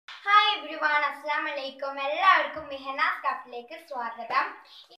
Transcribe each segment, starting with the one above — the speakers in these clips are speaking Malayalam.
ഹായ് എവ്രിവൺ അസ്സാം വലൈക്കും എല്ലാവർക്കും മെഹനാസ് കപ്പിലേക്ക് സ്വാഗതം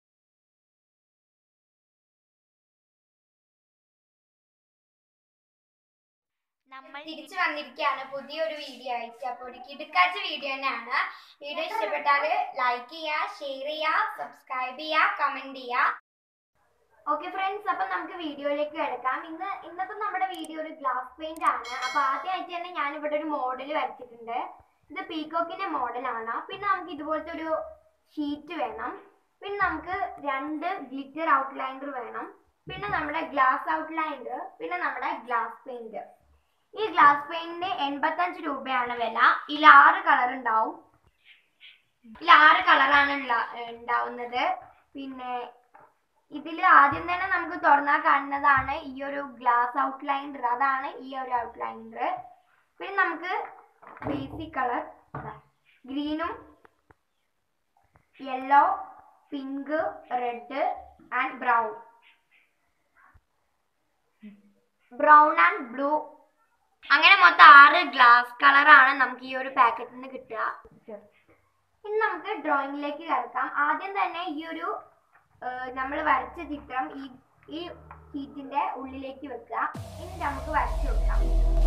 നമ്മൾ തിരിച്ചു വന്നിരിക്കുകയാണ് പുതിയൊരു വീഡിയോ ആയിട്ട് അപ്പോൾ ഒരു കിടുക്കാച്ച വീഡിയോ തന്നെയാണ് വീഡിയോ ഇഷ്ടപ്പെട്ടാൽ ലൈക്ക് ചെയ്യുക ഷെയർ ചെയ്യുക സബ്സ്ക്രൈബ് ചെയ്യുക കമന്റ് ചെയ്യുക ഓക്കെ ഫ്രണ്ട്സ് അപ്പൊ നമുക്ക് വീഡിയോയിലേക്ക് കിടക്കാം ഇന്ന് ഇന്നത്തെ നമ്മുടെ വീഡിയോ ഒരു ഗ്ലാസ് പെയിന്റ് ആണ് അപ്പൊ ആദ്യമായിട്ട് തന്നെ ഞാൻ ഇവിടെ ഒരു മോഡൽ വരച്ചിട്ടുണ്ട് ഇത് പീകോക്കിന്റെ മോഡലാണ് പിന്നെ നമുക്ക് ഇതുപോലത്തെ ഒരു ഷീറ്റ് വേണം പിന്നെ നമുക്ക് രണ്ട് ഗ്ലിറ്റർ ഔട്ട്ലൈനർ വേണം പിന്നെ നമ്മുടെ ഗ്ലാസ് ഔട്ട്ലൈനർ പിന്നെ നമ്മുടെ ഗ്ലാസ് പെയിന്റ് ഈ ഗ്ലാസ് പെയിന്റിന് എൺപത്തഞ്ച് രൂപയാണ് വില ഇതിൽ ആറ് കളർ ഉണ്ടാവും ഇതിൽ ആറ് കളറാണ് ഉണ്ടാവുന്നത് പിന്നെ ഇതിൽ ആദ്യം തന്നെ നമുക്ക് തുറന്നാൽ കാണുന്നതാണ് ഈ ഒരു ഗ്ലാസ് ഔട്ട്ലൈനർ അതാണ് ഈ ഒരു ഔട്ട്ലൈനർ പിന്നെ നമുക്ക് ബേസിക് കളർ ഗ്രീനും yellow pink red and brown brown and blue അങ്ങനെ മൊത്തം ആറ് ഗ്ലാസ് കളറാണ് നമുക്ക് ഈ ഒരു പാക്കറ്റിൽ നിന്ന് കിട്ടുക ഇനി നമുക്ക് ഡ്രോയിങ്ങിലേക്ക് കിടക്കാം ആദ്യം തന്നെ ഈ ഒരു നമ്മൾ വരച്ച ചിത്രം ഈ ഈ ഷീറ്റിന്റെ ഉള്ളിലേക്ക് വെക്കുക ഇനി നമുക്ക് വരച്ചു കൊടുക്കാം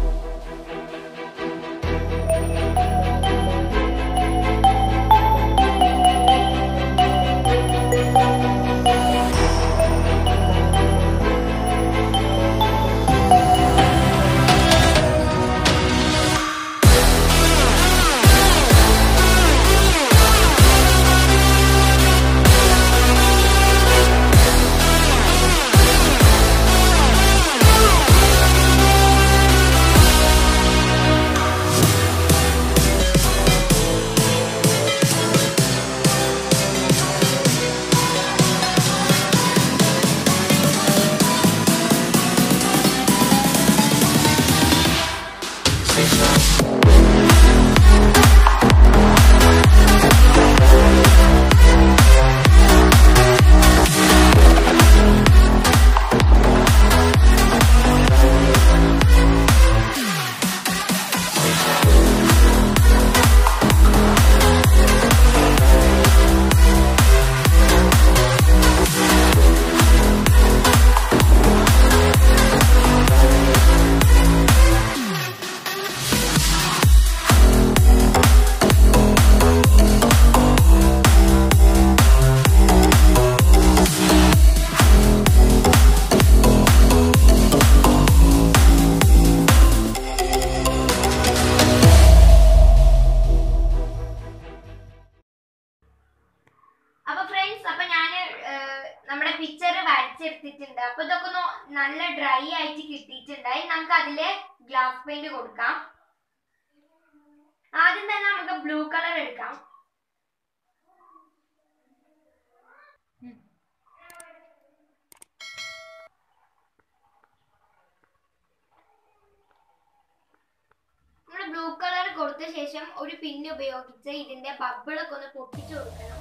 അപ്പൊ ഫ്രണ്ട്സ് അപ്പൊ ഞാൻ നമ്മുടെ പിക്ചർ വരച്ചെടുത്തിട്ടുണ്ട് അപ്പൊ ഇതൊക്കെ ഒന്ന് നല്ല ഡ്രൈ ആയിട്ട് കിട്ടിയിട്ടുണ്ട് ഇനി നമുക്ക് അതില് ഗ്ലാസ് പെയിന്റ് കൊടുക്കാം ആദ്യം തന്നെ നമുക്ക് ബ്ലൂ കളർ എടുക്കാം നമ്മൾ ബ്ലൂ കളർ കൊടുത്ത ശേഷം ഒരു പിന്ന് ഉപയോഗിച്ച് ഇതിന്റെ ബബിളൊക്കെ ഒന്ന് പൊട്ടിച്ചു കൊടുക്കണം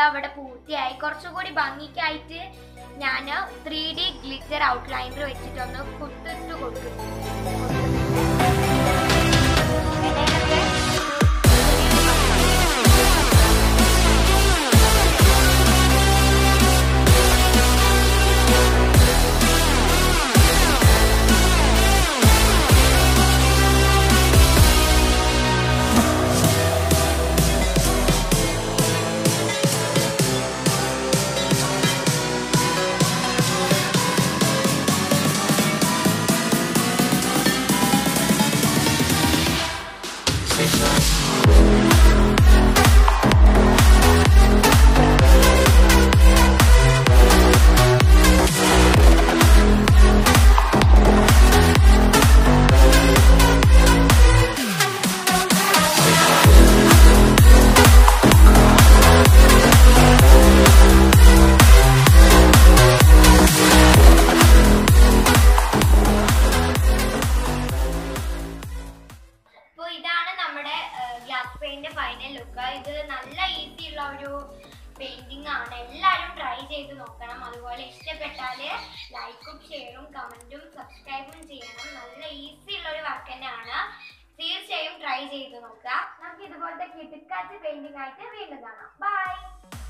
ഇതാ ഇവിടെ പൂർത്തിയായി കുറച്ചുകൂടി ഭംഗിക്കായിട്ട് ഞാൻ ത്രീ ഡി ഗ്ലിറ്റർ ഔട്ട്ലൈനർ വെച്ചിട്ടൊന്ന് കുത്തിട്ട് കൊടുക്കും ഇടയിലൊക്കെ അപ്പോൾ ഇതാണ് നമ്മുടെ ഗ്ലാസ് പെയിന്റ് ഫൈനൽ ലുക്ക് ഇത് നല്ല ഈസി ഉള്ള ഒരു പെയിന്റിംഗ് ആണ് എല്ലാവരും ട്രൈ ചെയ്ത് നോക്കണം അതുപോലെ ഇഷ്ടപ്പെട്ടാൽ ലൈക്കും ഷെയറും കമന്റും സബ്സ്ക്രൈബും ചെയ്യണം നല്ല ഈസി ഉള്ള ഒരു വർക്ക് തന്നെയാണ് തീർച്ചയായും ട്രൈ ചെയ്ത് നോക്കുക നമുക്ക് ഇതുപോലത്തെ കിടുക്കാച്ച പെയിന്റിംഗ് ആയിട്ട് വീണ്ടും കാണാം ബൈ